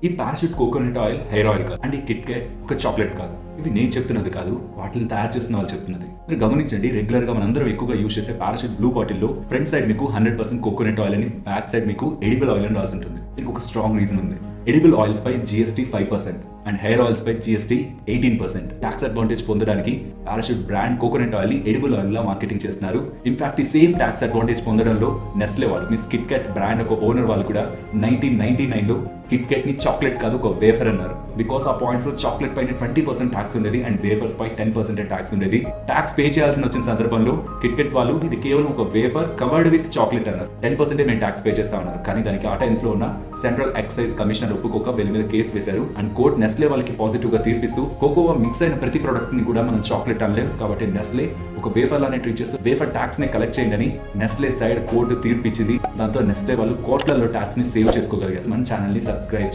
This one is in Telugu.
ఈ Parachute coconut oil hair oil కాదు అండ్ ఈ కిట్ కేట్ ఒక చాక్లెట్ కాదు ఇవి నేను చెప్తున్నది కాదు వాటిని తయారు చేస్తున్న వాళ్ళు చెప్తున్నది మీరు గమనించండి రెగ్యులర్ గా మనందరం ఎక్కువగా యూజ్ చేసే పారాషూట్ బ్లూ బాటిల్లో ఫ్రంట్ సైడ్ మీకు హండ్రెడ్ పర్సెంట్ కోకోనట్ ఆయిల్ అని బ్యాక్ సైడ్ మీకు ఎడిబుల్ ఆయిల్ అని రాసి ఉంటుంది దీనికి ఒక స్ట్రాంగ్ రీజన్ ఉంది ఎడిబుల్ ఆయిల్స్ పై GST five percent and hair oils పై GST eighteen percent tax advantage పొందడానికి పారాషూట్ బ్రాండ్ కోకోనట్ ఆయిల్ ని ఎడిబుల్ ఆయిల్ లా మార్కెటింగ్ చేస్తున్నారు ఇన్ఫాక్ట్ ఈ సేమ్ టాక్స్ అడ్వాంటేజ్ పొందడంలో నెస్లే వాళ్ళు మీన్స్ కిట్ క్యాట్ బ్రాండ్ ఒక ఓనర్ వాళ్ళు కూడా నైన్టీన్ నైన్టీ నైన్ లో కిట్ క్యాట్ ని చాక్లెట్ కాదు ఒక వేఫర్ అన్నారు బికాస్ ఆ పాయింట్స్ లో చాక్లెట్ పైన ట్వంటీ పర్సెంట్ ట్యాక్స్ ఉండేది అండ్ వేఫర్స్ పై టెన్ పర్సెంట్ ట్యాక్స్ ఉండేది ట్యాక్స్ పే చేయాల్సిన వచ్చిన సందర్భంలో కిట్ క్యాట్ వాళ్ళు ఇది కేవలం ఒక వేఫర్ కవర్డ్ విత్ చాక్లెట్ అన్నారు టెన్ పర్సెంట్ మేము ట్యాక్స్ పే చేస్తా ఉన్నారు కానీ దానికి ఆ టైమ్స్ లో ఉన్న సెంట్రల్ ఎక్సైజ్ కమిషనర్ ఒప్పుకోక వీళ్ళ మీద కేసు వేశారు అండ్ కోర్ట్ నెస్లే వాళ్ళకి పాజిటివ్ గా తీర్పిస్తూ కోకోవా మిక్స్ అయిన ప్రతి ప్రోడక్ట్ ని కూడా మనం చాక్లెట్ అనలేం కాబట్టి నెస్లే ఒక వేఫర్ లానే ట్రీట్ చేస్తూ వేఫర్ ట్యాక్స్ ని కలెక్ట్ చేయండి అని నెస్లే సైడ్ కోర్టు తీర్పిచ్చింది దాంతో నెస్లే వాళ్ళు కోట్లలో ట్యాక్స్ ని సేవ్ చేసుకోగలిగారు మన ఛానల్ ని సబ్స్క్రైబ్